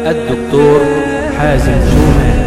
الدكتور حازم شومان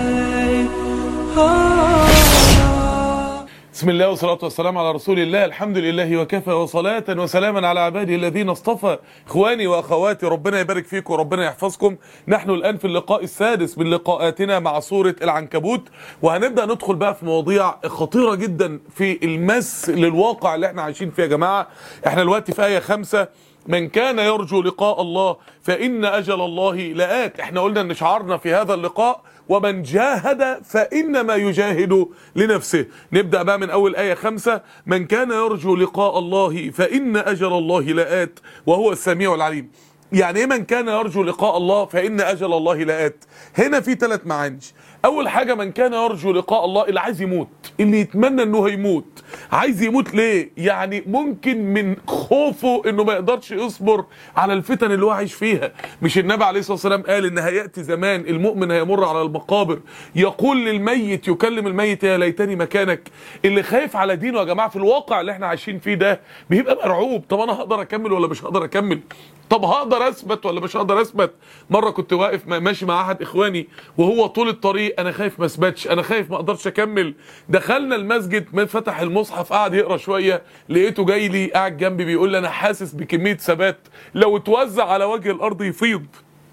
بسم الله والصلاة والسلام على رسول الله الحمد لله وكفى وصلاة وسلاما على عباده الذين اصطفى اخواني واخواتي ربنا يبارك فيكم وربنا يحفظكم نحن الان في اللقاء السادس من لقاءاتنا مع سورة العنكبوت وهنبدأ ندخل بقى في مواضيع خطيرة جدا في المس للواقع اللي احنا عايشين فيه يا جماعة احنا دلوقتي في آية خمسة من كان يرجو لقاء الله فإن أجل الله لآت احنا قلنا ان شعارنا في هذا اللقاء ومن جاهد فإنما يجاهد لنفسه نبدأ بقى من أول آية خمسة من كان يرجو لقاء الله فإن أجل الله لآت وهو السميع العليم يعني ايه من كان يرجو لقاء الله فإن أجل الله لآت هنا في ثلاث معاني أول حاجة من كان يرجو لقاء الله اللي عايز يموت اللي يتمنى انه هيموت عايز يموت ليه يعني ممكن من خوفه انه ما يقدرش يصبر على الفتن اللي هو عايش فيها مش النبي عليه الصلاه والسلام قال ان هياتي زمان المؤمن هيمر على المقابر يقول للميت يكلم الميت يا ليتني مكانك اللي خايف على دينه يا جماعه في الواقع اللي احنا عايشين فيه ده بيبقى مرعوب طب انا هقدر اكمل ولا مش هقدر اكمل طب هقدر اثبت ولا مش هقدر اثبت مره كنت واقف ماشي مع احد اخواني وهو طول الطريق انا خايف ما اثبتش انا خايف ما اقدرش اكمل دخلنا المسجد من فتح المصحف قعد يقرا شويه لقيته جاي لي قاعد جنبي بيقول لي انا حاسس بكميه ثبات لو اتوزع على وجه الارض يفيض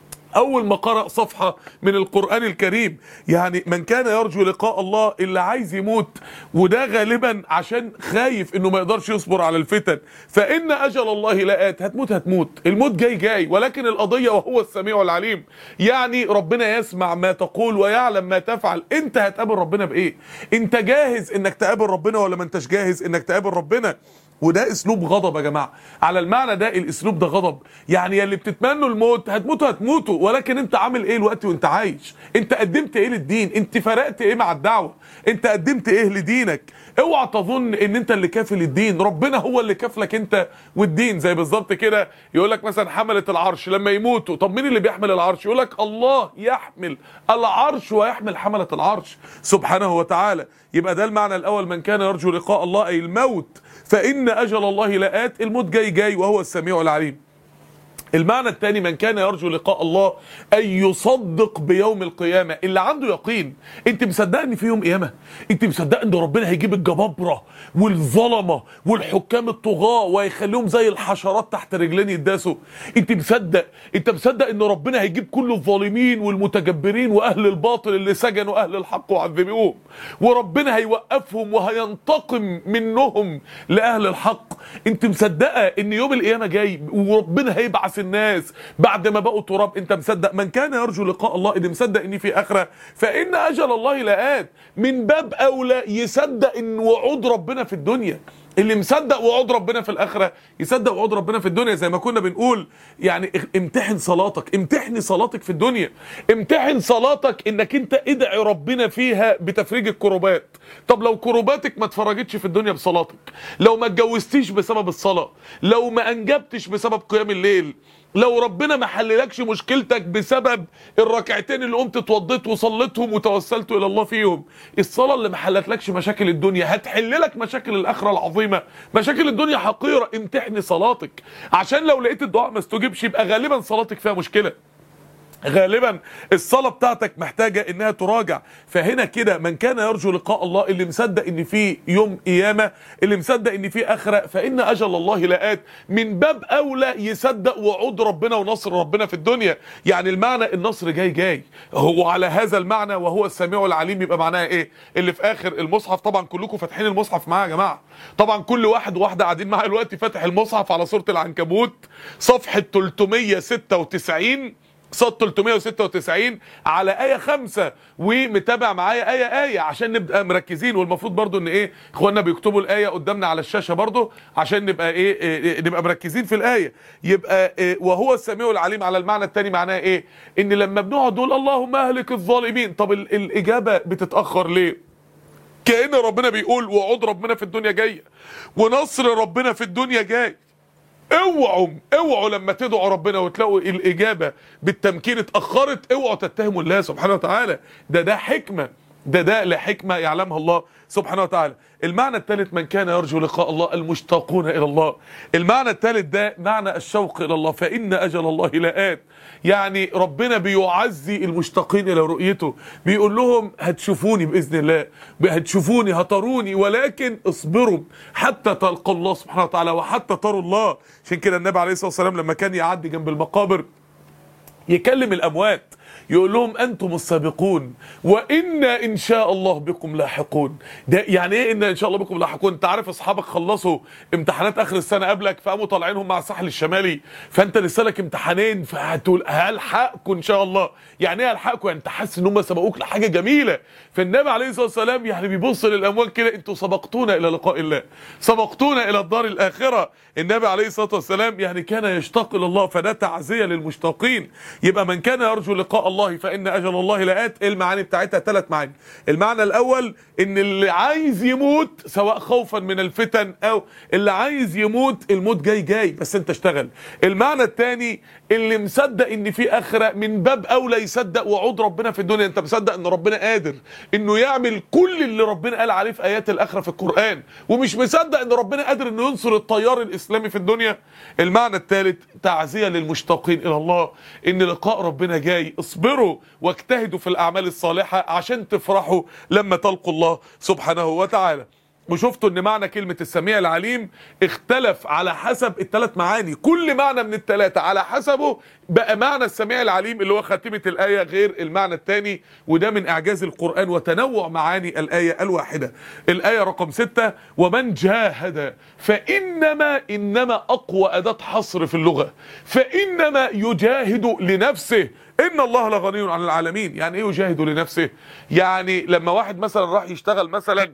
اول ما قرأ صفحة من القرآن الكريم يعني من كان يرجو لقاء الله اللي عايز يموت وده غالبا عشان خايف انه ما يقدرش يصبر على الفتن فان اجل الله لآت هتموت هتموت الموت جاي جاي ولكن القضية وهو السميع العليم يعني ربنا يسمع ما تقول ويعلم ما تفعل انت هتقابل ربنا بايه انت جاهز انك تقابل ربنا ولا ما انتش جاهز انك تقابل ربنا وده اسلوب غضب يا جماعه على المعنى ده الاسلوب ده غضب يعني يا اللي بتتمنوا الموت هتموتوا هتموتوا ولكن انت عامل ايه الوقت وانت عايش انت قدمت ايه للدين انت فرقت ايه مع الدعوه انت قدمت ايه لدينك اوعى تظن ان انت اللي كافل الدين ربنا هو اللي كافلك انت والدين زي بالظبط كده يقول لك مثلا حمله العرش لما يموتوا طب مين اللي بيحمل العرش يقول لك الله يحمل العرش ويحمل حمله العرش سبحانه وتعالى يبقى ده المعنى الاول من كان يرجو لقاء الله اي الموت فإن أجل الله لآت الموت جاي جاي وهو السميع العليم المعنى الثاني من كان يرجو لقاء الله أن يصدق بيوم القيامة اللي عنده يقين انت مصدق ان في يوم قيامة انت مصدق ان ربنا هيجيب الجبابرة والظلمة والحكام الطغاة ويخليهم زي الحشرات تحت رجلين يداسوا انت مصدق انت مصدق ان ربنا هيجيب كل الظالمين والمتجبرين واهل الباطل اللي سجنوا اهل الحق وعذبوهم وربنا هيوقفهم وهينتقم منهم لاهل الحق انت مصدقه ان يوم القيامه جاي وربنا هيبعث الناس بعد ما بقوا تراب انت مصدق من كان يرجو لقاء الله اللي مصدق ان في اخره فان اجل الله لآت من باب اولى يصدق ان وعود ربنا في الدنيا اللي مصدق وعود ربنا في الاخره يصدق وعود ربنا في الدنيا زي ما كنا بنقول يعني امتحن صلاتك امتحني صلاتك في الدنيا امتحن صلاتك انك انت ادعي ربنا فيها بتفريج الكروبات طب لو كروباتك ما اتفرجتش في الدنيا بصلاتك لو ما اتجوزتيش بسبب الصلاه لو ما انجبتش بسبب قيام الليل لو ربنا ما حللكش مشكلتك بسبب الركعتين اللي قمت اتوضيت وصليتهم وتوسلت الى الله فيهم الصلاه اللي ما حلتلكش مشاكل الدنيا هتحل لك مشاكل الاخره العظيمه مشاكل الدنيا حقيره امتحني صلاتك عشان لو لقيت الدعاء ما استجبش يبقى غالبا صلاتك فيها مشكله غالبا الصلاة بتاعتك محتاجة انها تراجع فهنا كده من كان يرجو لقاء الله اللي مصدق ان في يوم قيامة اللي مصدق ان في اخرة فان اجل الله لآت من باب اولى يصدق وعود ربنا ونصر ربنا في الدنيا يعني المعنى النصر جاي جاي هو على هذا المعنى وهو السميع العليم يبقى معناها ايه اللي في اخر المصحف طبعا كلكم فاتحين المصحف معايا يا جماعة طبعا كل واحد وواحدة قاعدين معايا دلوقتي فاتح المصحف على سورة العنكبوت صفحة 396 صاد 396 على آية خمسة ومتابع معايا آية آية عشان نبقى مركزين والمفروض برضو ان ايه اخواننا بيكتبوا الآية قدامنا على الشاشة برضو عشان نبقى ايه, إيه نبقى مركزين في الآية يبقى إيه وهو السميع العليم على المعنى التاني معناه ايه ان لما بنقعد نقول اللهم اهلك الظالمين طب ال الإجابة بتتأخر ليه كأن ربنا بيقول وعود ربنا في الدنيا جاية ونصر ربنا في الدنيا جاي اوعوا اوعوا لما تدعوا ربنا وتلاقوا الاجابه بالتمكين اتاخرت اوعوا تتهموا الله سبحانه وتعالى ده ده حكمه ده ده لحكمه يعلمها الله سبحانه وتعالى المعنى الثالث من كان يرجو لقاء الله المشتاقون الى الله المعنى الثالث ده معنى الشوق الى الله فان اجل الله لآت يعني ربنا بيعزي المشتاقين الى رؤيته بيقول لهم هتشوفوني باذن الله هتشوفوني هتروني ولكن اصبروا حتى تلقوا الله سبحانه وتعالى وحتى تروا الله عشان كده النبي عليه الصلاه والسلام لما كان يعدي جنب المقابر يكلم الاموات يقول لهم انتم السابقون وانا ان شاء الله بكم لاحقون ده يعني ايه ان ان شاء الله بكم لاحقون انت عارف اصحابك خلصوا امتحانات اخر السنه قبلك فقاموا طالعينهم مع الساحل الشمالي فانت لسه لك امتحانين فهتقول هلحقكم ان شاء الله يعني ايه هلحقكم يعني انت حاسس ان هم سبقوك لحاجه جميله فالنبي عليه الصلاه والسلام يعني بيبص للاموال كده انتوا سبقتونا الى لقاء الله سبقتونا الى الدار الاخره النبي عليه الصلاه والسلام يعني كان يشتاق الى الله فده تعزيه للمشتاقين يبقى من كان يرجو لقاء الله فان اجل الله لآت إيه المعاني بتاعتها ثلاث معاني المعنى الاول ان اللي عايز يموت سواء خوفا من الفتن او اللي عايز يموت الموت جاي جاي بس انت اشتغل المعنى الثاني اللي مصدق ان في اخره من باب اولى يصدق وعود ربنا في الدنيا انت مصدق ان ربنا قادر انه يعمل كل اللي ربنا قال عليه في ايات الاخره في القران ومش مصدق ان ربنا قادر انه ينصر التيار الاسلامي في الدنيا المعنى الثالث تعزيه للمشتاقين الى الله ان لقاء ربنا جاي اصبروا واجتهدوا في الاعمال الصالحه عشان تفرحوا لما تلقوا الله سبحانه وتعالى وشفتوا ان معنى كلمة السميع العليم اختلف على حسب الثلاث معاني كل معنى من الثلاثة على حسبه بقى معنى السميع العليم اللي هو خاتمة الآية غير المعنى الثاني وده من إعجاز القرآن وتنوع معاني الآية الواحدة الآية رقم ستة ومن جاهد فإنما إنما أقوى أداة حصر في اللغة فإنما يجاهد لنفسه ان الله لغني عن العالمين يعني ايه يجاهد لنفسه يعني لما واحد مثلا راح يشتغل مثلا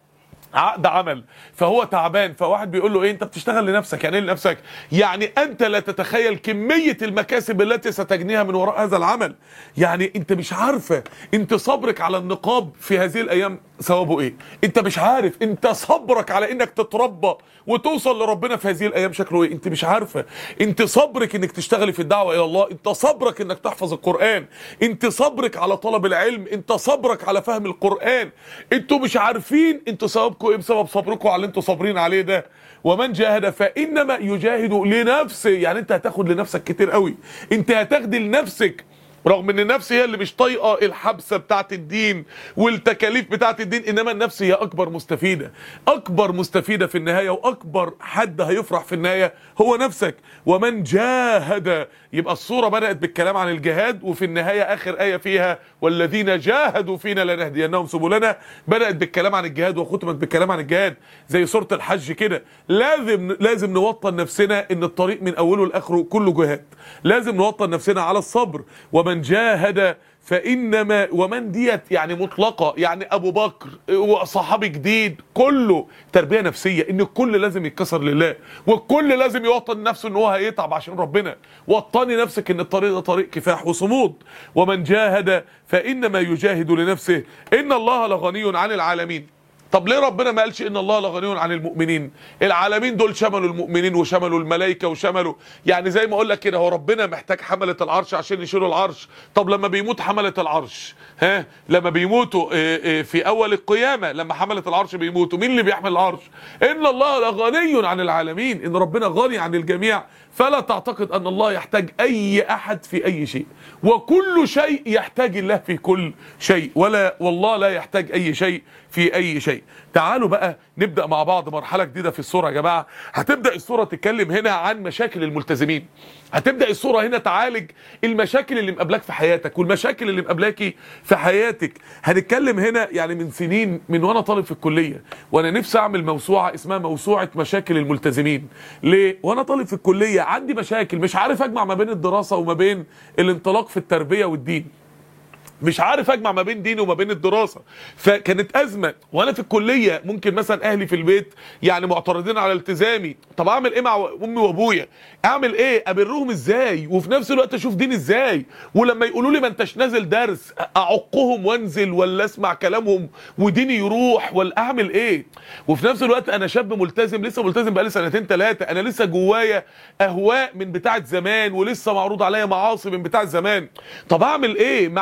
عقد عمل فهو تعبان فواحد بيقول له ايه انت بتشتغل لنفسك يعني ايه لنفسك يعني انت لا تتخيل كمية المكاسب التي ستجنيها من وراء هذا العمل يعني انت مش عارفة انت صبرك على النقاب في هذه الايام ثوابه ايه انت مش عارف انت صبرك على انك تتربى وتوصل لربنا في هذه الايام شكله ايه انت مش عارفة انت صبرك انك تشتغلي في الدعوة الى الله انت صبرك انك تحفظ القرآن انت صبرك على طلب العلم انت صبرك على فهم القرآن انتوا مش عارفين انتوا ثوابكم ايه بسبب صبركم على اللي انتوا صابرين عليه ده ومن جاهد فانما يجاهد لنفسه يعني انت هتاخد لنفسك كتير قوي انت هتاخدي لنفسك رغم ان النفس هي اللي مش طايقه الحبسه بتاعت الدين والتكاليف بتاعت الدين انما النفس هي اكبر مستفيده اكبر مستفيده في النهايه واكبر حد هيفرح في النهايه هو نفسك ومن جاهد يبقى الصوره بدات بالكلام عن الجهاد وفي النهايه اخر ايه فيها والذين جاهدوا فينا لنهدينهم سبلنا بدات بالكلام عن الجهاد وختمت بالكلام عن الجهاد زي سوره الحج كده لازم لازم نوطن نفسنا ان الطريق من اوله لاخره كله جهاد لازم نوطن نفسنا على الصبر ومن جاهد فانما ومن ديت يعني مطلقه يعني ابو بكر وصحابي جديد كله تربيه نفسيه ان الكل لازم يتكسر لله والكل لازم يوطن نفسه ان هو هيتعب عشان ربنا وطني نفسك ان الطريق ده طريق كفاح وصمود ومن جاهد فانما يجاهد لنفسه ان الله لغني عن العالمين طب ليه ربنا ما قالش ان الله لغني عن المؤمنين العالمين دول شملوا المؤمنين وشملوا الملائكه وشملوا يعني زي ما اقول لك كده هو ربنا محتاج حمله العرش عشان يشيلوا العرش طب لما بيموت حمله العرش ها لما بيموتوا في اول القيامه لما حمله العرش بيموتوا مين اللي بيحمل العرش ان الله لغني عن العالمين ان ربنا غني عن الجميع فلا تعتقد ان الله يحتاج اي احد في اي شيء وكل شيء يحتاج الله في كل شيء ولا والله لا يحتاج اي شيء في اي شيء تعالوا بقى نبدا مع بعض مرحله جديده في الصوره يا جماعه هتبدا الصوره تتكلم هنا عن مشاكل الملتزمين هتبدا الصوره هنا تعالج المشاكل اللي مقابلاك في حياتك والمشاكل اللي مقابلاكي في حياتك هنتكلم هنا يعني من سنين من وانا طالب في الكليه وانا نفسي اعمل موسوعه اسمها موسوعه مشاكل الملتزمين ليه وانا طالب في الكليه عندي مشاكل مش عارف اجمع ما بين الدراسه وما بين الانطلاق في التربيه والدين مش عارف اجمع ما بين ديني وما بين الدراسه فكانت ازمه وانا في الكليه ممكن مثلا اهلي في البيت يعني معترضين على التزامي طب اعمل ايه مع امي وابويا اعمل ايه ابرهم ازاي وفي نفس الوقت اشوف دين ازاي ولما يقولوا لي ما انتش نازل درس اعقهم وانزل ولا اسمع كلامهم وديني يروح ولا اعمل ايه وفي نفس الوقت انا شاب ملتزم لسه ملتزم بقالي سنتين ثلاثه انا لسه جوايا اهواء من بتاعه زمان ولسه معروض عليا معاصي من بتاعه زمان طب اعمل ايه مع ال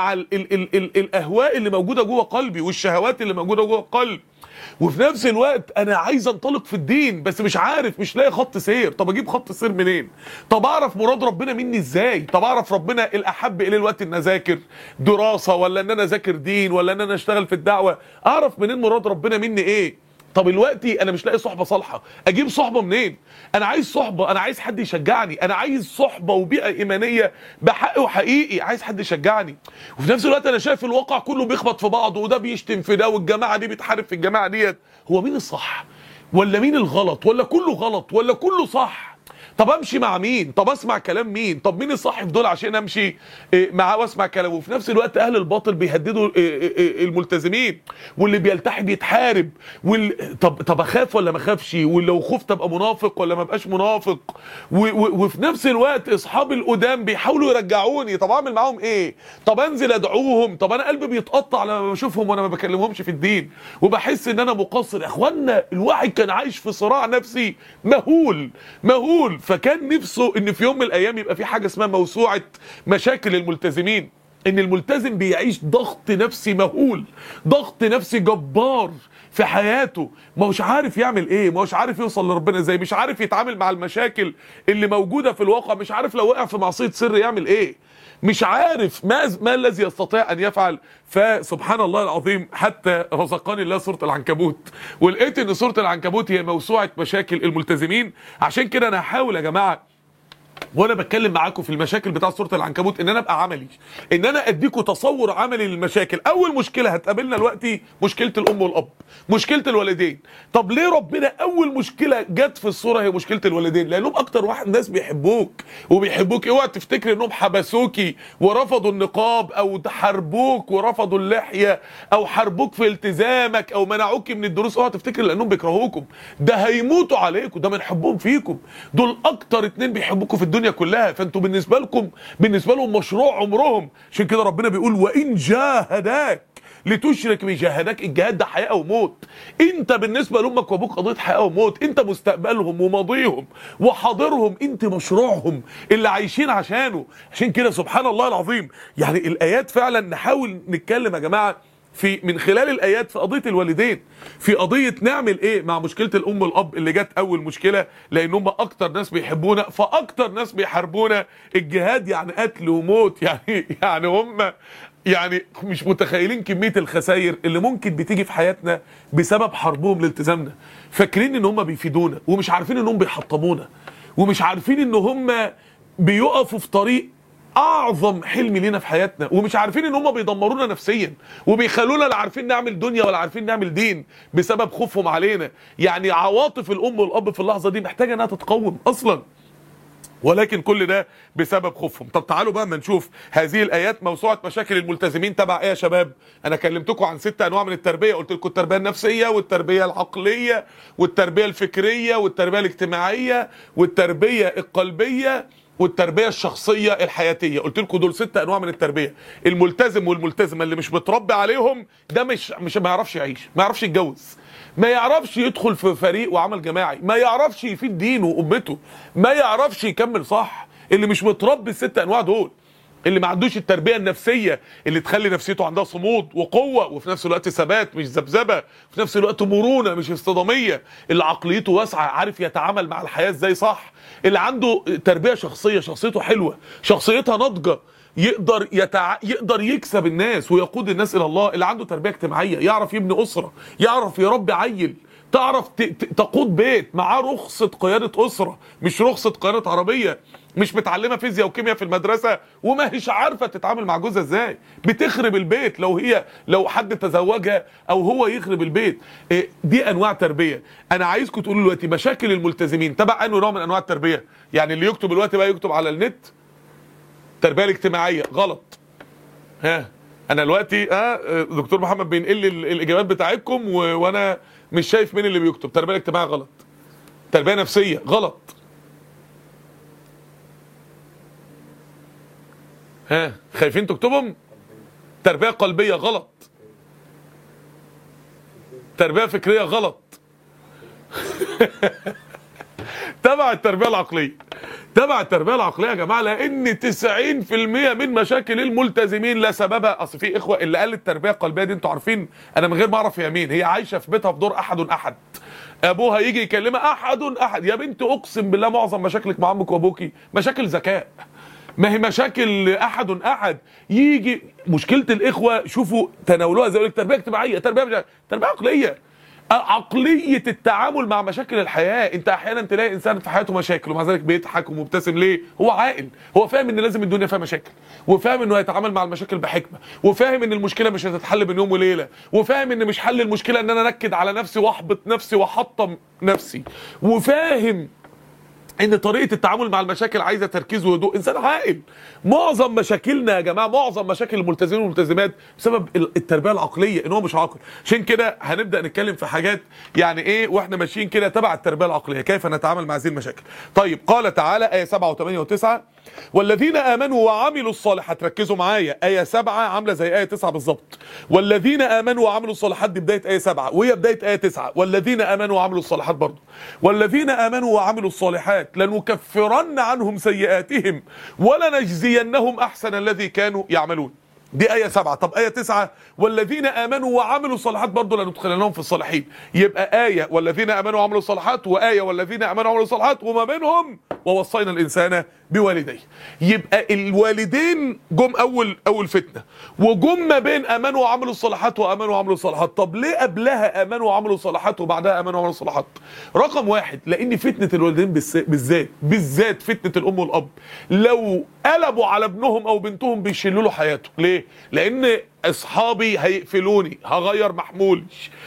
ال ال ال الاهواء اللي موجوده جوه قلبي والشهوات اللي موجوده جوه القلب وفي نفس الوقت انا عايز انطلق في الدين بس مش عارف مش لاقي خط سير طب اجيب خط سير منين طب اعرف مراد ربنا مني ازاي طب اعرف ربنا الاحب اليه الوقت ان اذاكر دراسه ولا ان انا اذاكر دين ولا ان انا اشتغل في الدعوه اعرف منين مراد ربنا مني ايه طب دلوقتي انا مش لاقي صحبه صالحه اجيب صحبه منين انا عايز صحبه انا عايز حد يشجعني انا عايز صحبه وبيئه ايمانيه بحق وحقيقي عايز حد يشجعني وفي نفس الوقت انا شايف الواقع كله بيخبط في بعضه وده بيشتم في ده والجماعه دي بتحارب في الجماعه ديت هو مين الصح ولا مين الغلط ولا كله غلط ولا كله صح طب امشي مع مين طب اسمع كلام مين طب مين الصح في دول عشان امشي إيه، معاه واسمع كلامه وفي نفس الوقت اهل الباطل بيهددوا إيه، إيه، إيه، الملتزمين واللي بيلتحي بيتحارب وال... طب طب اخاف ولا ما اخافش ولو خفت ابقى منافق ولا ما ابقاش منافق و... و... وفي نفس الوقت اصحاب القدام بيحاولوا يرجعوني طب اعمل معاهم ايه طب انزل ادعوهم طب انا قلبي بيتقطع لما بشوفهم وانا ما بكلمهمش في الدين وبحس ان انا مقصر يا اخوانا الواحد كان عايش في صراع نفسي مهول مهول فكان نفسه ان في يوم من الايام يبقى في حاجه اسمها موسوعه مشاكل الملتزمين ان الملتزم بيعيش ضغط نفسي مهول ضغط نفسي جبار في حياته ما هوش عارف يعمل ايه ما هوش عارف يوصل لربنا ازاي مش عارف يتعامل مع المشاكل اللي موجوده في الواقع مش عارف لو وقع في معصيه سر يعمل ايه مش عارف ما ما الذي يستطيع ان يفعل فسبحان الله العظيم حتى رزقني الله سوره العنكبوت ولقيت ان سوره العنكبوت هي موسوعه مشاكل الملتزمين عشان كده انا هحاول يا جماعه وانا بتكلم معاكم في المشاكل بتاع سوره العنكبوت ان انا ابقى عملي ان انا اديكم تصور عملي للمشاكل اول مشكله هتقابلنا دلوقتي مشكله الام والاب مشكله الوالدين طب ليه ربنا اول مشكله جت في الصوره هي مشكله الوالدين لانهم اكتر واحد ناس بيحبوك وبيحبوك اوعى تفتكر انهم حبسوكي ورفضوا النقاب او حاربوك ورفضوا اللحيه او حاربوك في التزامك او منعوك من الدروس اوعى تفتكر لانهم بيكرهوكم ده هيموتوا عليكم ده من حبهم فيكم دول اكتر اتنين بيحبوكم في الدنيا كلها فانتوا بالنسبه لكم بالنسبه لهم مشروع عمرهم عشان كده ربنا بيقول وان جاهداك لتشرك بجهادك الجهاد ده حياه وموت انت بالنسبه لامك وابوك قضيه حياه وموت انت مستقبلهم وماضيهم وحاضرهم انت مشروعهم اللي عايشين عشانه عشان كده سبحان الله العظيم يعني الايات فعلا نحاول نتكلم يا جماعه في من خلال الايات في قضيه الوالدين في قضيه نعمل ايه مع مشكله الام والاب اللي جت اول مشكله لان هم اكتر ناس بيحبونا فاكتر ناس بيحاربونا الجهاد يعني قتل وموت يعني يعني هم يعني مش متخيلين كميه الخسائر اللي ممكن بتيجي في حياتنا بسبب حربهم لالتزامنا فاكرين ان هم بيفيدونا ومش عارفين انهم بيحطمونا ومش عارفين ان هم بيقفوا في طريق اعظم حلم لينا في حياتنا ومش عارفين ان هم بيدمرونا نفسيا وبيخلونا لا عارفين نعمل دنيا ولا عارفين نعمل دين بسبب خوفهم علينا يعني عواطف الام والاب في اللحظه دي محتاجه انها تتقوم اصلا ولكن كل ده بسبب خوفهم طب تعالوا بقى اما نشوف هذه الايات موسوعه مشاكل الملتزمين تبع ايه يا شباب انا كلمتكم عن ست انواع من التربيه قلت لكم التربيه النفسيه والتربيه العقليه والتربيه الفكريه والتربيه الاجتماعيه والتربيه القلبيه والتربيه الشخصيه الحياتيه قلت لكم دول ست انواع من التربيه الملتزم والملتزمه اللي مش متربي عليهم ده مش مش ما يعرفش يعيش ما يعرفش يتجوز ما يعرفش يدخل في فريق وعمل جماعي ما يعرفش يفيد دينه وامته ما يعرفش يكمل صح اللي مش متربي الست انواع دول اللي ما عندوش التربيه النفسيه اللي تخلي نفسيته عندها صمود وقوه وفي نفس الوقت ثبات مش ذبذبه في نفس الوقت مرونه مش اصطداميه اللي عقليته واسعه عارف يتعامل مع الحياه ازاي صح اللي عنده تربيه شخصيه شخصيته حلوه شخصيتها ناضجه يقدر يتع... يقدر يكسب الناس ويقود الناس الى الله اللي عنده تربيه اجتماعيه يعرف يبني اسره يعرف يربي عيل تعرف ت... ت... تقود بيت معاه رخصه قياده اسره مش رخصه قياده عربيه مش متعلمه فيزياء وكيمياء في المدرسه وما هيش عارفه تتعامل مع جوزها ازاي بتخرب البيت لو هي لو حد تزوجها او هو يخرب البيت إيه دي انواع تربيه انا عايزكم تقولوا دلوقتي مشاكل الملتزمين تبع انه نوع من انواع التربيه يعني اللي يكتب دلوقتي بقى يكتب على النت التربيه الاجتماعيه غلط ها انا دلوقتي اه دكتور محمد بينقل لي الاجابات بتاعتكم و... وانا مش شايف مين اللي بيكتب تربيه اجتماعيه غلط تربيه نفسيه غلط ها خايفين تكتبهم تربيه قلبيه غلط تربيه فكريه غلط تبع التربيه العقليه تبع التربيه العقليه يا جماعه لان 90% من مشاكل الملتزمين لا سببها اصل في اخوه اللي قال التربيه القلبيه دي انتوا عارفين انا من غير ما اعرف هي مين هي عايشه في بيتها في دور احد احد ابوها يجي يكلمها احد احد يا بنت اقسم بالله معظم مشاكلك مع امك وابوكي مشاكل ذكاء ما هي مشاكل احد احد يجي مشكله الاخوه شوفوا تناولوها زي تربيه اجتماعيه تربيه مش تربيه عقليه عقليه التعامل مع مشاكل الحياه انت احيانا تلاقي انسان في حياته مشاكل ومع ذلك بيضحك ومبتسم ليه هو عاقل هو فاهم ان لازم الدنيا فيها مشاكل وفاهم انه هيتعامل مع المشاكل بحكمه وفاهم ان المشكله مش هتتحل بين يوم وليله وفاهم ان مش حل المشكله ان انا انكد على نفسي واحبط نفسي واحطم نفسي وفاهم ان طريقه التعامل مع المشاكل عايزه تركيز وهدوء انسان عاقل معظم مشاكلنا يا جماعه معظم مشاكل الملتزمين والملتزمات بسبب التربيه العقليه ان هو مش عاقل عشان كده هنبدا نتكلم في حاجات يعني ايه واحنا ماشيين كده تبع التربيه العقليه كيف نتعامل مع هذه المشاكل طيب قال تعالى ايه 7 و8 و9 والذين امنوا وعملوا الصالحات ركزوا معايا ايه 7 عامله زي ايه 9 بالظبط والذين امنوا وعملوا الصالحات دي بدايه ايه 7 وهي بدايه ايه 9 والذين امنوا وعملوا الصالحات برضه والذين امنوا وعملوا الصالحات لنكفرن عنهم سيئاتهم ولنجزينهم احسن الذي كانوا يعملون دي آية سبعة طب آية تسعة والذين آمنوا وعملوا الصالحات برضه لندخلنهم في الصالحين يبقى آية والذين آمنوا وعملوا الصالحات وآية والذين آمنوا وعملوا الصالحات وما بينهم ووصينا الإنسان بوالديه يبقى الوالدين جم أول أول فتنة وجم ما بين آمنوا وعملوا الصالحات وآمنوا وعملوا الصالحات طب ليه قبلها آمنوا وعملوا الصالحات وبعدها آمنوا وعملوا الصالحات رقم واحد لأن فتنة الوالدين بالذات بالذات فتنة الأم والأب لو قلبوا على ابنهم أو بنتهم بيشلوا له حياته ليه؟ لأن اصحابي هيقفلوني هغير محمول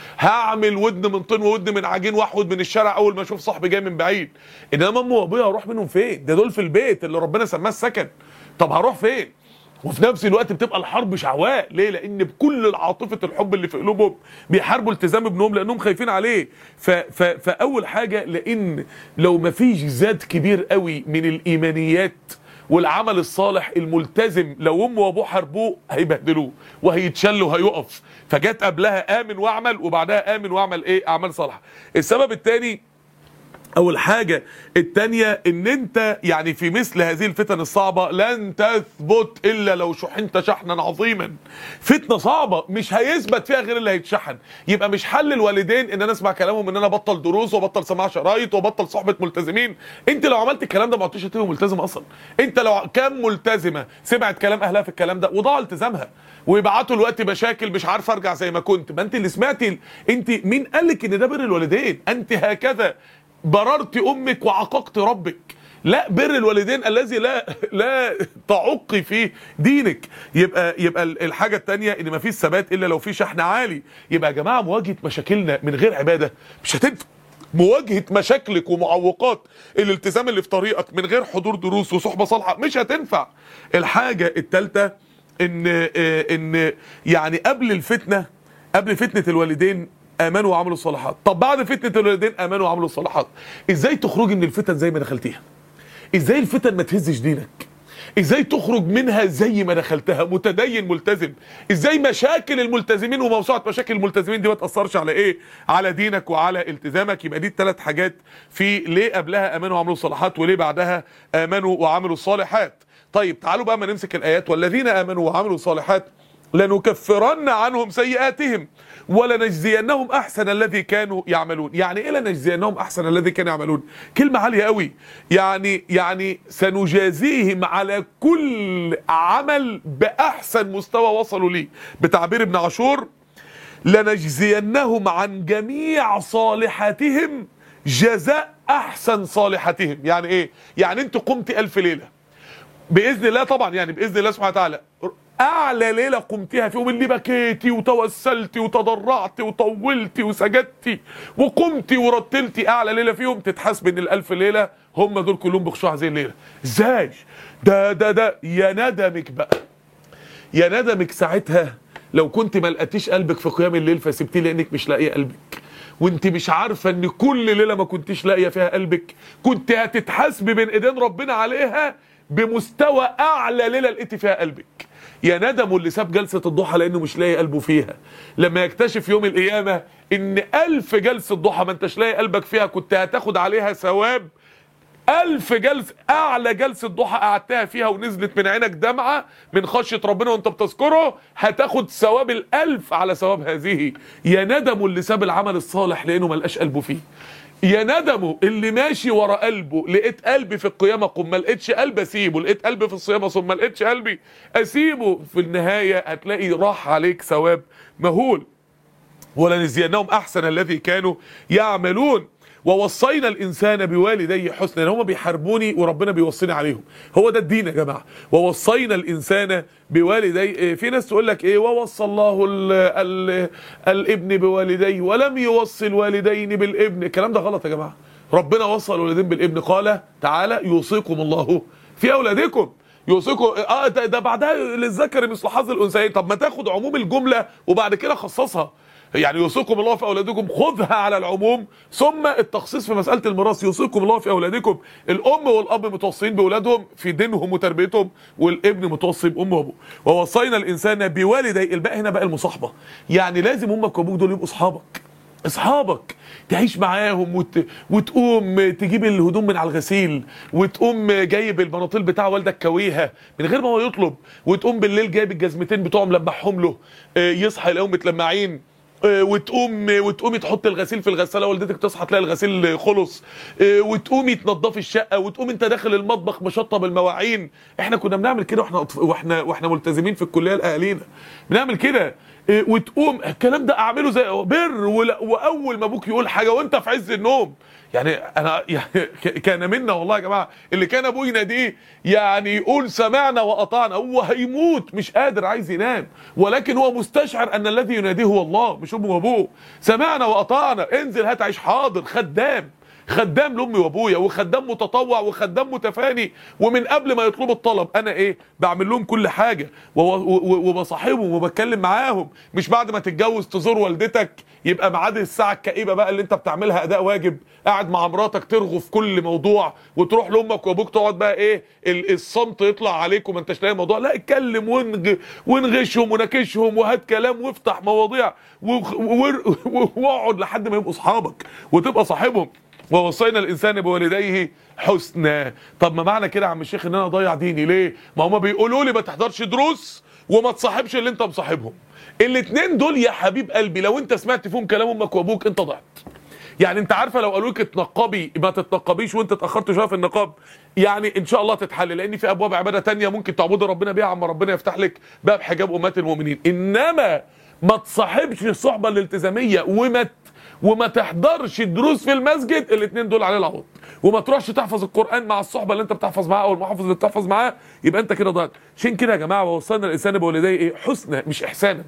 هعمل ودن من طين وودن من عجين واحود من الشارع اول ما اشوف صاحبي جاي من بعيد انما امي وابويا هروح منهم فين ده دول في البيت اللي ربنا سماه السكن طب هروح فين وفي نفس الوقت بتبقى الحرب شعواء ليه لان بكل عاطفه الحب اللي في قلوبهم بيحاربوا التزام ابنهم لانهم خايفين عليه ف ف فاول حاجه لان لو ما فيش زاد كبير قوي من الايمانيات والعمل الصالح الملتزم لو امه وابوه حاربوه هيبهدلوه وهيتشل وهيقف فجت قبلها امن واعمل وبعدها امن واعمل ايه اعمال صالحه السبب الثاني اول حاجه التانية ان انت يعني في مثل هذه الفتن الصعبة لن تثبت الا لو شحنت شحنا عظيما فتنة صعبة مش هيثبت فيها غير اللي هيتشحن يبقى مش حل الوالدين ان انا اسمع كلامهم ان انا بطل دروس وبطل سماع شرايط وبطل صحبة ملتزمين انت لو عملت الكلام ده ما عدتش هتبقى ملتزم اصلا انت لو كام ملتزمة سمعت كلام اهلها في الكلام ده وضاع التزامها ويبعتوا الوقت مشاكل مش عارف ارجع زي ما كنت ما انت اللي سمعتي انت مين قال لك ان ده بر الوالدين انت هكذا بررت امك وعققت ربك لا بر الوالدين الذي لا لا تعقي فيه دينك يبقى يبقى الحاجه الثانيه ان ما فيش ثبات الا لو في شحن عالي يبقى يا جماعه مواجهه مشاكلنا من غير عباده مش هتنفع مواجهه مشاكلك ومعوقات الالتزام اللي في طريقك من غير حضور دروس وصحبه صالحه مش هتنفع الحاجه الثالثه ان ان يعني قبل الفتنه قبل فتنه الوالدين امنوا وعملوا الصالحات طب بعد فتنه الوالدين امنوا وعملوا الصالحات ازاي تخرجي من الفتن زي ما دخلتيها ازاي الفتن ما تهزش دينك ازاي تخرج منها زي ما دخلتها متدين ملتزم ازاي مشاكل الملتزمين وموسوعه مشاكل الملتزمين دي ما تاثرش على ايه على دينك وعلى التزامك يبقى دي الثلاث حاجات في ليه قبلها امنوا وعملوا الصالحات وليه بعدها امنوا وعملوا الصالحات طيب تعالوا بقى ما نمسك الايات والذين امنوا وعملوا الصالحات لنكفرن عنهم سيئاتهم ولنجزينهم احسن الذي كانوا يعملون يعني ايه لنجزينهم احسن الذي كانوا يعملون كلمه عاليه قوي يعني يعني سنجازيهم على كل عمل باحسن مستوى وصلوا ليه بتعبير ابن عاشور لنجزينهم عن جميع صالحاتهم جزاء احسن صالحاتهم يعني ايه يعني انت قمت الف ليله باذن الله طبعا يعني باذن الله سبحانه وتعالى اعلى ليله قمتها فيهم اللي بكيتي وتوسلتي وتضرعتي وطولتي وسجدتي وقمتي ورتلتي اعلى ليله فيهم تتحسب ان الالف ليله هم دول كلهم بخشوع هذه الليله ازاي ده ده ده يا ندمك بقى يا ندمك ساعتها لو كنت ما لقيتيش قلبك في قيام الليل فسبتيه لانك مش لاقيه قلبك وانت مش عارفه ان كل ليله ما كنتيش لاقيه فيها قلبك كنت هتتحاسبي بين ايدين ربنا عليها بمستوى اعلى ليله لقيتي فيها قلبك يا ندمه اللي ساب جلسة الضحى لأنه مش لاقي قلبه فيها لما يكتشف يوم القيامة إن ألف جلسة ضحى ما انتش لاقي قلبك فيها كنت هتاخد عليها ثواب ألف جلسة أعلى جلسة ضحى قعدتها فيها ونزلت من عينك دمعة من خشية ربنا وأنت بتذكره هتاخد ثواب الألف على ثواب هذه يا ندموا اللي ساب العمل الصالح لأنه ملقاش قلبه فيه يا ندموا اللي ماشي ورا قلبه لقيت قلبي في القيامة قم ما لقيتش قلب أسيبه لقيت قلبي في الصيام ثم ما لقيتش قلبي أسيبه في النهاية هتلاقي راح عليك ثواب مهول ولنجزينهم احسن الذي كانوا يعملون ووصينا الانسان بوالديه حسنا يعني هم بيحاربوني وربنا بيوصيني عليهم هو ده الدين يا جماعه ووصينا الانسان بوالديه إيه، في ناس تقول لك ايه ووصى الله ال ال الابن بوالديه ولم يوصي الوالدين بالابن الكلام ده غلط يا جماعه ربنا وصى الوالدين بالابن قال تعالى يوصيكم الله في اولادكم يوصيكم اه ده, ده بعدها للذكر مثل حظ الانثيين طب ما تاخد عموم الجمله وبعد كده خصصها يعني يوصيكم الله في اولادكم خذها على العموم ثم التخصيص في مساله الميراث يوصيكم الله في اولادكم الام والاب متوصين باولادهم في دينهم وتربيتهم والابن متوصي بامه وابوه ووصينا الانسان بوالدي الباقي هنا بقى المصاحبه يعني لازم امك وابوك دول يبقوا اصحابك اصحابك تعيش معاهم وت... وتقوم تجيب الهدوم من على الغسيل وتقوم جايب البناطيل بتاع والدك كويها من غير ما هو يطلب وتقوم بالليل جايب الجزمتين بتوعهم ملمعهم له آه، يصحى يلاقيهم متلمعين آه، وتقوم وتقومي تحط الغسيل في الغساله والدتك تصحى تلاقي الغسيل خلص آه، وتقومي تنضفي الشقه وتقوم انت داخل المطبخ مشطب المواعين احنا كنا بنعمل كده واحنا أطف... واحنا واحنا ملتزمين في الكليه لاهالينا بنعمل كده آه، وتقوم الكلام ده اعمله زي بر ولا- واول ما ابوك يقول حاجه وانت في عز النوم يعني انا يعني ك- كان منا والله يا جماعه اللي كان ابوه يناديه يعني يقول سمعنا واطعنا هو هيموت مش قادر عايز ينام ولكن هو مستشعر ان الذي يناديه هو الله مش امه وابوه سمعنا واطعنا انزل هات عيش حاضر خدام خدام لامي وابويا وخدام متطوع وخدام متفاني ومن قبل ما يطلبوا الطلب انا ايه بعمل لهم كل حاجه و- و- و- وبصاحبهم وبتكلم معاهم مش بعد ما تتجوز تزور والدتك يبقى ميعاد الساعه الكئيبه بقى اللي انت بتعملها اداء واجب قاعد مع مراتك ترغو في كل موضوع وتروح لامك وابوك تقعد بقى ايه ال- الصمت يطلع عليك وما انتش لاقي موضوع لا اتكلم ونغ ونغشهم وناكشهم وهات كلام وافتح مواضيع وخ- ور- واقعد لحد ما يبقوا اصحابك وتبقى صاحبهم ووصينا الانسان بوالديه حسنا طب ما معنى كده يا عم الشيخ ان انا اضيع ديني ليه ما هما بيقولوا لي ما تحضرش دروس وما تصاحبش اللي انت مصاحبهم الاتنين دول يا حبيب قلبي لو انت سمعت فيهم كلام امك وابوك انت ضعت يعني انت عارفه لو قالوا لك اتنقبي ما تتنقبيش وانت اتاخرت شويه في النقاب يعني ان شاء الله تتحل لان في ابواب عباده تانية ممكن تعبدي ربنا بيها عما ربنا يفتح لك باب حجاب امهات المؤمنين انما ما تصاحبش الصحبه الالتزاميه وما ت- وما تحضرش دروس في المسجد الاثنين دول عليه العوض وما تروحش تحفظ القران مع الصحبه اللي انت بتحفظ معاها او المحافظ اللي بتحفظ معاه يبقى انت كده ضايع عشان كده يا جماعه ووصلنا الانسان بوالديه ايه حسنى مش احسانا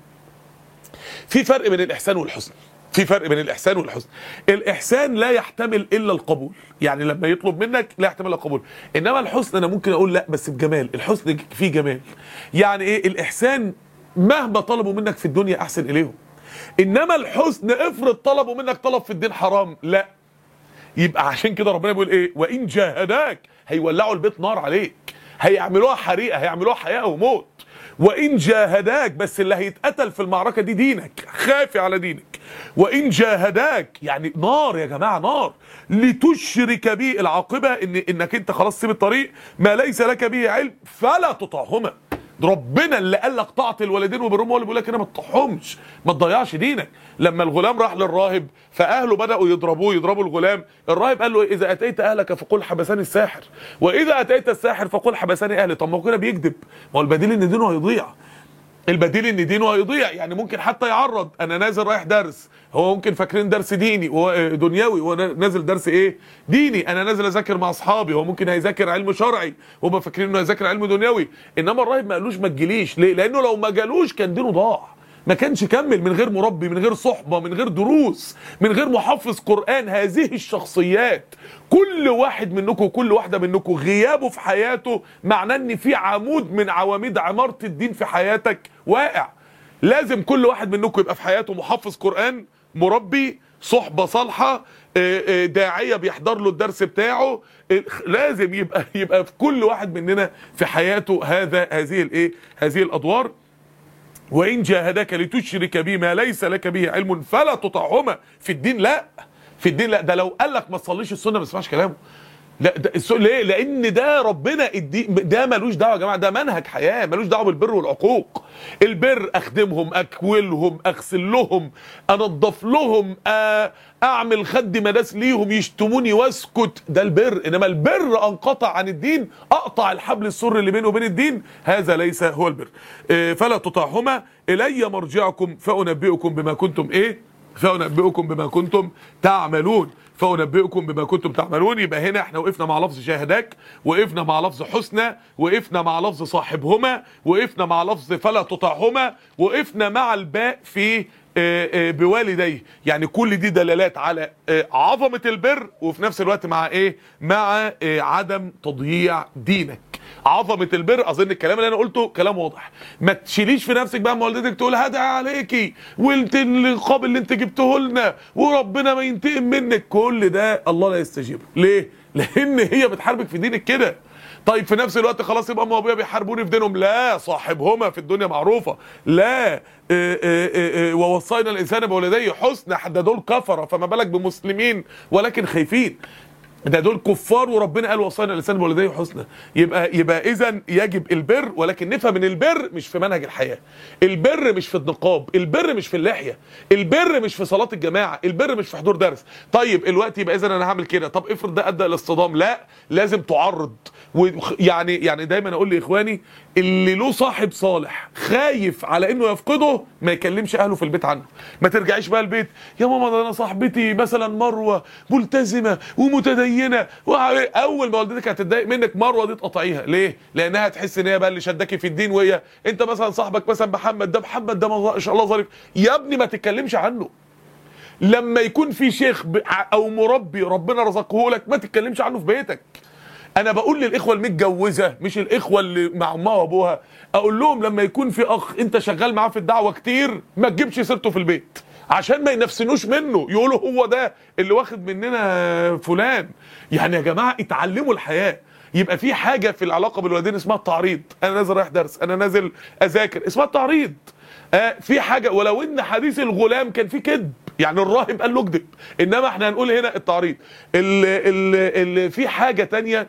في فرق بين الاحسان والحسن في فرق بين الاحسان والحسن الاحسان لا يحتمل الا القبول يعني لما يطلب منك لا يحتمل الا القبول انما الحسن انا ممكن اقول لا بس بجمال الحسن فيه جمال يعني ايه الاحسان مهما طلبوا منك في الدنيا احسن اليهم انما الحسن افرض طلبوا منك طلب في الدين حرام لا يبقى عشان كده ربنا بيقول ايه وان جاهداك هيولعوا البيت نار عليك هيعملوها حريقه هيعملوها حياه وموت وان جاهداك بس اللي هيتقتل في المعركه دي دينك خافي على دينك وان جاهداك يعني نار يا جماعه نار لتشرك بي العاقبه ان انك انت خلاص سيب الطريق ما ليس لك به علم فلا تطعهما ربنا اللي قال لك طاعه الوالدين وبرهم هو اللي بيقول لك هنا ما تطحهمش ما تضيعش دينك لما الغلام راح للراهب فاهله بداوا يضربوه يضربوا الغلام الراهب قال له اذا اتيت اهلك فقل حبسني الساحر واذا اتيت الساحر فقل حبسني اهلي طب ما هو كده بيكذب ما هو البديل ان دينه هيضيع البديل ان دينه هيضيع يعني ممكن حتى يعرض انا نازل رايح درس هو ممكن فاكرين درس ديني هو دنيوي هو نازل درس ايه ديني انا نازل اذاكر مع اصحابي هو ممكن هيذاكر علم شرعي هم فاكرين انه هيذاكر علم دنيوي انما الراهب ما قالوش ما تجيليش ليه لانه لو ما جالوش كان دينه ضاع ما كانش كمل من غير مربي من غير صحبه من غير دروس من غير محفظ قران هذه الشخصيات كل واحد منكم وكل واحده منكم غيابه في حياته معناه ان في عمود من عواميد عماره الدين في حياتك واقع لازم كل واحد منكم يبقى في حياته محفظ قران مربي صحبه صالحه آه، آه، داعيه بيحضر له الدرس بتاعه آه، لازم يبقى يبقى في كل واحد مننا في حياته هذا هذه الايه هذه الادوار وإن جاهداك لتشرك بي ما ليس لك به علم فلا تطعهما في الدين لا في الدين لا ده لو قال لك ما تصليش السنة ما تسمعش كلامه لا ده السؤال ليه لان ده ربنا ادي ده ملوش دعوه يا جماعه ده منهج حياه ملوش دعوه بالبر والعقوق البر اخدمهم اكولهم اغسل لهم انضف لهم آه، اعمل خد مداس ليهم يشتموني واسكت ده البر انما البر انقطع عن الدين اقطع الحبل السر اللي بينه وبين الدين هذا ليس هو البر آه، فلا تطعهما الي مرجعكم فانبئكم بما كنتم ايه فانبئكم بما كنتم تعملون فانبئكم بما كنتم تعملون يبقى هنا احنا وقفنا مع لفظ شاهداك وقفنا مع لفظ حسنى وقفنا مع لفظ صاحبهما وقفنا مع لفظ فلا تطعهما وقفنا مع الباء في آه، آه، بوالديه يعني كل دي دلالات على آه، عظمة البر وفي نفس الوقت مع ايه مع آه، عدم تضييع دينك عظمة البر اظن الكلام اللي انا قلته كلام واضح ما تشيليش في نفسك بقى أما والدتك تقول هدعي عليكي وانت القاب اللي انت جبته لنا وربنا ما ينتقم منك كل ده الله لا يستجيبه ليه لان هي بتحاربك في دينك كده طيب في نفس الوقت خلاص يبقى امه وابويا بيحاربوني في دينهم لا صاحبهما في الدنيا معروفه لا آه، آه، آه، آه، ووصينا الانسان بولديه حسنى ده دول كفره فما بالك بمسلمين ولكن خايفين ده دول كفار وربنا قال وصينا الانسان بولديه حسنى يبقى يبقى اذا يجب البر ولكن نفهم ان البر مش في منهج الحياه البر مش في النقاب البر مش في اللحيه البر مش في صلاه الجماعه البر مش في حضور درس طيب الوقت يبقى اذا انا هعمل كده طب افرض ده ادى الى اصطدام لا لازم تعرض ويعني يعني دايما اقول لاخواني اللي له صاحب صالح خايف على انه يفقده ما يكلمش اهله في البيت عنه ما ترجعيش بقى البيت يا ماما ده انا صاحبتي مثلا مروه ملتزمه ومتدينه وع- اول ما والدتك هتتضايق منك مروه دي تقطعيها ليه لانها تحس ان هي بقى اللي شداكي في الدين وهي انت مثلا صاحبك مثلا محمد ده محمد ده ما شاء الله ظريف يا ابني ما تتكلمش عنه لما يكون في شيخ ب- او مربي ربنا رزقه لك ما تتكلمش عنه في بيتك انا بقول للاخوه المتجوزه مش الاخوه اللي مع امها وابوها اقول لهم لما يكون في اخ انت شغال معاه في الدعوه كتير ما تجيبش سيرته في البيت عشان ما ينفسنوش منه يقولوا هو ده اللي واخد مننا فلان يعني يا جماعه اتعلموا الحياه يبقى في حاجه في العلاقه بالوالدين اسمها التعريض انا نازل رايح درس انا نازل اذاكر اسمها التعريض آه في حاجه ولو ان حديث الغلام كان فيه كذب يعني الراهب قال له اكذب انما احنا هنقول هنا التعريض اللي, اللي, اللي في حاجه تانية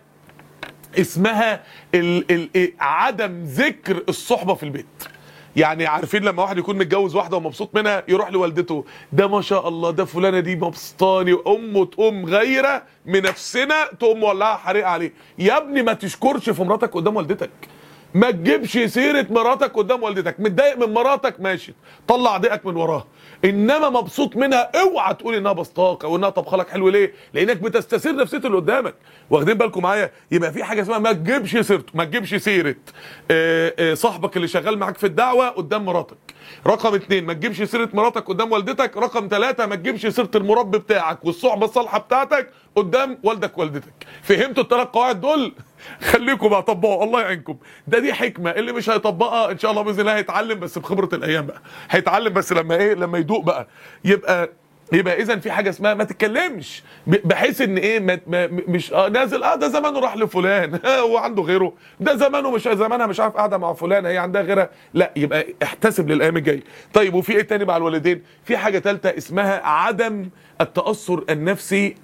اسمها ال ال عدم ذكر الصحبه في البيت يعني عارفين لما واحد يكون متجوز واحده ومبسوط منها يروح لوالدته ده ما شاء الله ده فلانه دي مبسطاني وامه تقوم غيره منفسنا تقوم مولعها حريقه عليه يا ابني ما تشكرش في مراتك قدام والدتك ما تجيبش سيره مراتك قدام والدتك متضايق من مراتك ماشي طلع ضيقك من وراها انما مبسوط منها اوعى تقول انها بسطاك او انها طبخه لك حلو ليه لانك بتستثير نفسيه اللي قدامك واخدين بالكم معايا يبقى في حاجه اسمها ما تجيبش سيرته ما تجيبش سيره آه، آه، صاحبك اللي شغال معاك في الدعوه قدام مراتك رقم اتنين ما تجيبش سيره مراتك قدام والدتك رقم ثلاثة ما تجيبش سيره المربي بتاعك والصحبه الصالحه بتاعتك قدام والدك والدتك فهمتوا الثلاث قواعد دول خليكم بقى طبقوا الله يعينكم ده دي حكمه اللي مش هيطبقها ان شاء الله باذن الله هيتعلم بس بخبره الايام بقى هيتعلم بس لما ايه لما يدوق بقى يبقى يبقى اذا في حاجه اسمها ما تتكلمش ب- بحيث ان ايه ما ما مش آه نازل اه ده زمانه راح لفلان هو عنده غيره ده زمانه مش زمانها مش عارف قاعده مع فلان هي عندها غيرها لا يبقى احتسب للايام الجايه طيب وفي ايه تاني مع الوالدين في حاجه ثالثه اسمها عدم التاثر النفسي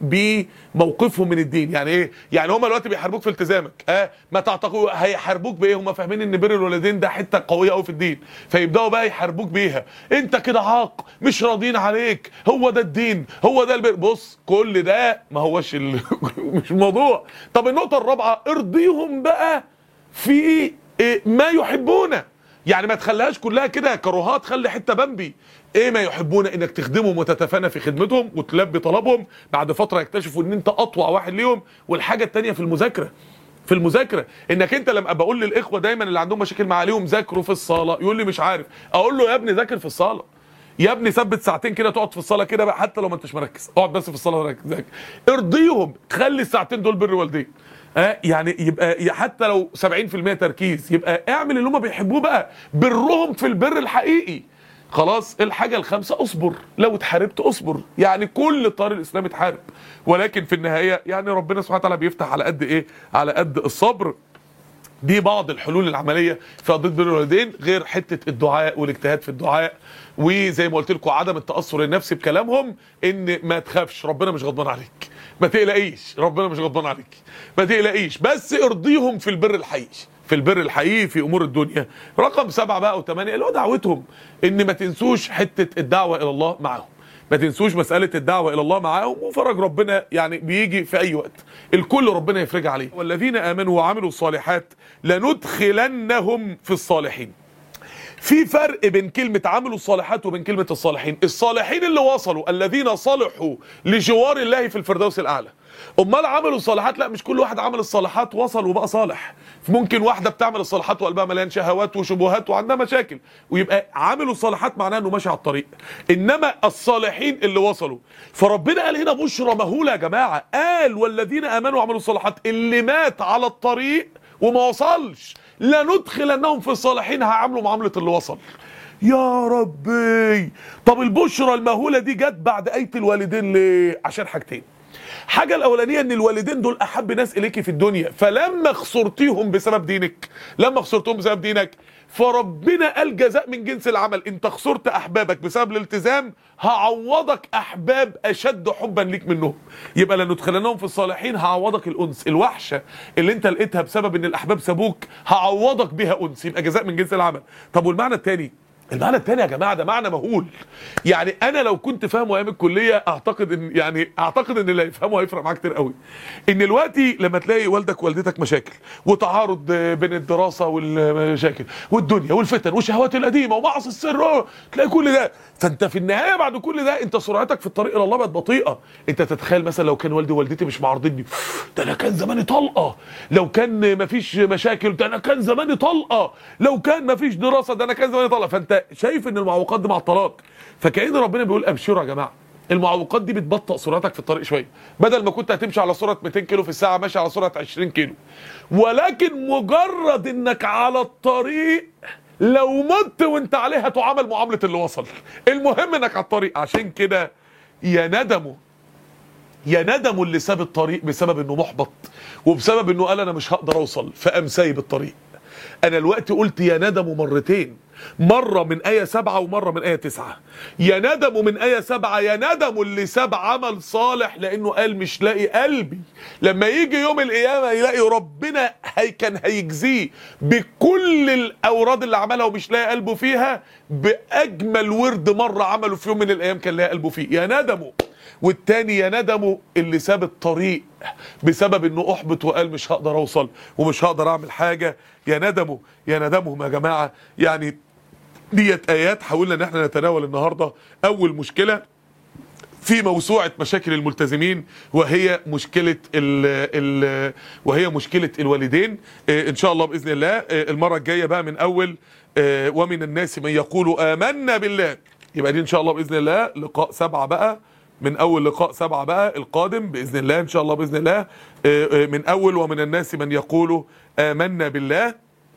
بموقفهم من الدين يعني ايه يعني هم دلوقتي بيحاربوك في التزامك اه ما تعتقدوا هيحاربوك بايه هم فاهمين ان بر الوالدين ده حته قويه قوي في الدين فيبداوا بقى يحاربوك بيها انت كده عاق مش راضيين عليك هو ده الدين هو ده البر بص كل ده ما هوش ال... مش الموضوع طب النقطه الرابعه ارضيهم بقى في إيه ما يحبونه يعني ما تخليهاش كلها كده كروهات خلي حته بمبي ايه ما يحبون انك تخدمهم وتتفانى في خدمتهم وتلبي طلبهم بعد فتره يكتشفوا ان انت اطوع واحد ليهم والحاجه التانيه في المذاكره في المذاكره انك انت لما بقول للاخوه دايما اللي عندهم مشاكل مع عليهم ذاكروا في الصلاه يقول لي مش عارف اقول له يا ابني ذاكر في الصلاه يا ابني ثبت ساعتين كده تقعد في الصلاه كده بقى حتى لو ما انتش مركز اقعد بس في الصلاه وركز ذاكر ارضيهم خلي الساعتين دول بر والدين اه يعني يبقى ي- حتى لو 70% تركيز يبقى اعمل اللي هم بيحبوه بقى برهم في البر الحقيقي خلاص الحاجة الخامسة اصبر لو اتحاربت اصبر يعني كل طار الاسلام اتحارب ولكن في النهاية يعني ربنا سبحانه وتعالى بيفتح على قد ايه على قد الصبر دي بعض الحلول العمليه في قضيه بر الوالدين غير حته الدعاء والاجتهاد في الدعاء وزي ما قلت لكم عدم التاثر النفسي بكلامهم ان ما تخافش ربنا مش غضبان عليك ما تقلقيش ربنا مش غضبان عليك ما تقلقيش بس ارضيهم في البر الحقيقي في البر الحقيقي في امور الدنيا رقم سبعة بقى وثمانية اللي هو دعوتهم ان ما تنسوش حتة الدعوة الى الله معاهم ما تنسوش مسألة الدعوة إلى الله معاهم وفرج ربنا يعني بيجي في أي وقت الكل ربنا يفرج عليه والذين آمنوا وعملوا الصالحات لندخلنهم في الصالحين في فرق بين كلمة عملوا الصالحات وبين كلمة الصالحين الصالحين اللي وصلوا الذين صلحوا لجوار الله في الفردوس الأعلى امال عملوا الصالحات لا مش كل واحد عمل الصالحات وصل وبقى صالح ممكن واحده بتعمل الصالحات وقلبها مليان شهوات وشبهات وعندها مشاكل ويبقى عملوا الصالحات معناه انه ماشي على الطريق انما الصالحين اللي وصلوا فربنا قال هنا بشرى مهوله يا جماعه قال والذين امنوا وعملوا الصالحات اللي مات على الطريق وما وصلش لندخلنهم في الصالحين هيعاملوا معامله اللي وصل يا ربي طب البشرى المهوله دي جت بعد ايه الوالدين ليه عشان حاجتين حاجة الأولانية إن الوالدين دول أحب ناس إليك في الدنيا فلما خسرتيهم بسبب دينك لما خسرتهم بسبب دينك فربنا قال جزاء من جنس العمل أنت خسرت أحبابك بسبب الالتزام هعوضك أحباب أشد حبا ليك منهم يبقى لندخلناهم في الصالحين هعوضك الأنس الوحشة اللي أنت لقيتها بسبب إن الأحباب سابوك هعوضك بها أنس يبقى جزاء من جنس العمل طب والمعنى الثاني المعنى الثاني يا جماعه ده معنى مهول يعني انا لو كنت فاهمه ايام الكليه اعتقد ان يعني اعتقد ان اللي هيفهمه هيفرق معاه كتير قوي ان دلوقتي لما تلاقي والدك ووالدتك مشاكل وتعارض بين الدراسه والمشاكل والدنيا والفتن والشهوات القديمه ومعصي السر تلاقي كل ده فانت في النهايه بعد كل ده انت سرعتك في الطريق الى الله بقت بطيئه انت تتخيل مثلا لو كان والدي ووالدتي مش معارضيني ده انا كان زماني طلقه لو كان مفيش مشاكل ده انا كان زماني طلقه لو كان مفيش دراسه ده انا كان زماني طلقه فانت شايف ان المعوقات دي معطلاك فكأن ربنا بيقول ابشروا يا جماعه المعوقات دي بتبطئ سرعتك في الطريق شويه بدل ما كنت هتمشي على سرعه 200 كيلو في الساعه ماشي على سرعه 20 كيلو ولكن مجرد انك على الطريق لو مت وانت عليه هتعامل معامله اللي وصل المهم انك على الطريق عشان كده يا ندموا يا ندموا اللي ساب الطريق بسبب انه محبط وبسبب انه قال انا مش هقدر اوصل فقام سايب الطريق انا الوقت قلت يا ندموا مرتين مرة من آية سبعة ومرة من آية تسعة يا ندموا من آية سبعة يا ندموا اللي ساب عمل صالح لأنه قال مش لاقي قلبي لما يجي يوم القيامة يلاقي ربنا هي كان هيجزيه بكل الأوراد اللي عملها ومش لاقي قلبه فيها بأجمل ورد مرة عمله في يوم من الأيام كان لاقي قلبه فيه يا ندموا والتاني يا ندموا اللي ساب الطريق بسبب انه احبط وقال مش هقدر اوصل ومش هقدر اعمل حاجة يا ندموا يا ندمهم يا جماعة يعني ديت ايات حاولنا ان احنا نتناول النهاردة اول مشكلة في موسوعة مشاكل الملتزمين وهي مشكلة ال ال وهي مشكلة الوالدين ان شاء الله بإذن الله المرة الجاية بقى من اول ومن الناس من يقول آمنا بالله يبقى دي ان شاء الله بإذن الله لقاء سبعة بقى من اول لقاء سبعة بقى القادم باذن الله ان شاء الله باذن الله من اول ومن الناس من يقول امنا بالله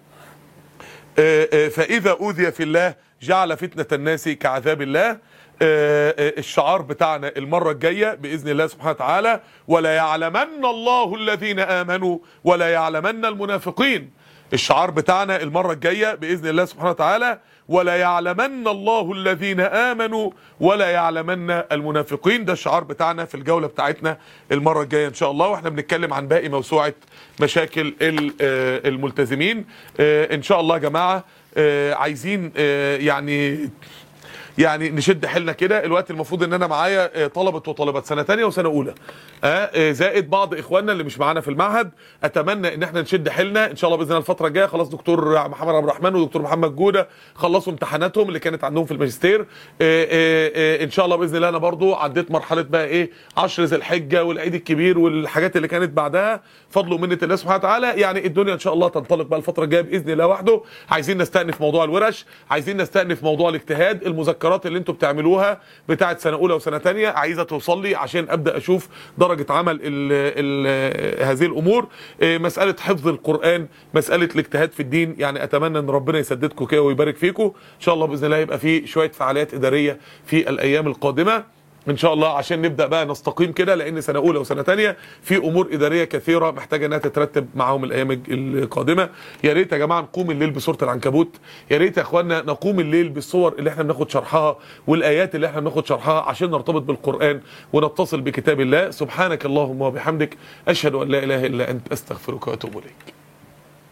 فاذا اوذي في الله جعل فتنه الناس كعذاب الله الشعار بتاعنا المرة الجاية بإذن الله سبحانه وتعالى ولا يعلمن الله الذين آمنوا ولا يعلمن المنافقين الشعار بتاعنا المرة الجاية بإذن الله سبحانه وتعالى ولا يعلمن الله الذين آمنوا ولا يعلمن المنافقين ده الشعار بتاعنا في الجولة بتاعتنا المرة الجاية إن شاء الله وإحنا بنتكلم عن باقي موسوعة مشاكل الملتزمين إن شاء الله يا جماعة عايزين يعني يعني نشد حيلنا كده الوقت المفروض ان انا معايا طلبه وطالبات سنه ثانيه وسنه اولى آه زائد بعض اخواننا اللي مش معانا في المعهد اتمنى ان احنا نشد حيلنا ان شاء الله باذن الله الفتره الجايه خلاص دكتور محمد عبد الرحمن ودكتور محمد جوده خلصوا امتحاناتهم اللي كانت عندهم في الماجستير آه آه آه ان شاء الله باذن الله انا برضو عديت مرحله بقى ايه 10 ذي الحجه والعيد الكبير والحاجات اللي كانت بعدها فضل ومنه الله سبحانه وتعالى يعني الدنيا ان شاء الله تنطلق بقى الفتره الجايه باذن الله وحده عايزين نستأنف موضوع الورش عايزين نستأنف موضوع الاجتهاد المذكرات اللي انتوا بتعملوها بتاعه سنه اولى وسنه ثانيه عايزه توصل لي عشان ابدا اشوف درجه عمل ال ال هذه الامور مساله حفظ القران مساله الاجتهاد في الدين يعني اتمنى ان ربنا يسددكم كده ويبارك فيكم ان شاء الله باذن الله يبقى في شويه فعاليات اداريه في الايام القادمه ان شاء الله عشان نبدا بقى نستقيم كده لان سنه اولى وسنه ثانيه في امور اداريه كثيره محتاجه انها تترتب معاهم الايام الج- القادمه يا ريت يا جماعه نقوم الليل بسوره العنكبوت يا ريت يا اخوانا نقوم الليل بالصور اللي احنا بناخد شرحها والايات اللي احنا بناخد شرحها عشان نرتبط بالقران ونتصل بكتاب الله سبحانك اللهم وبحمدك اشهد ان لا اله الا انت استغفرك واتوب اليك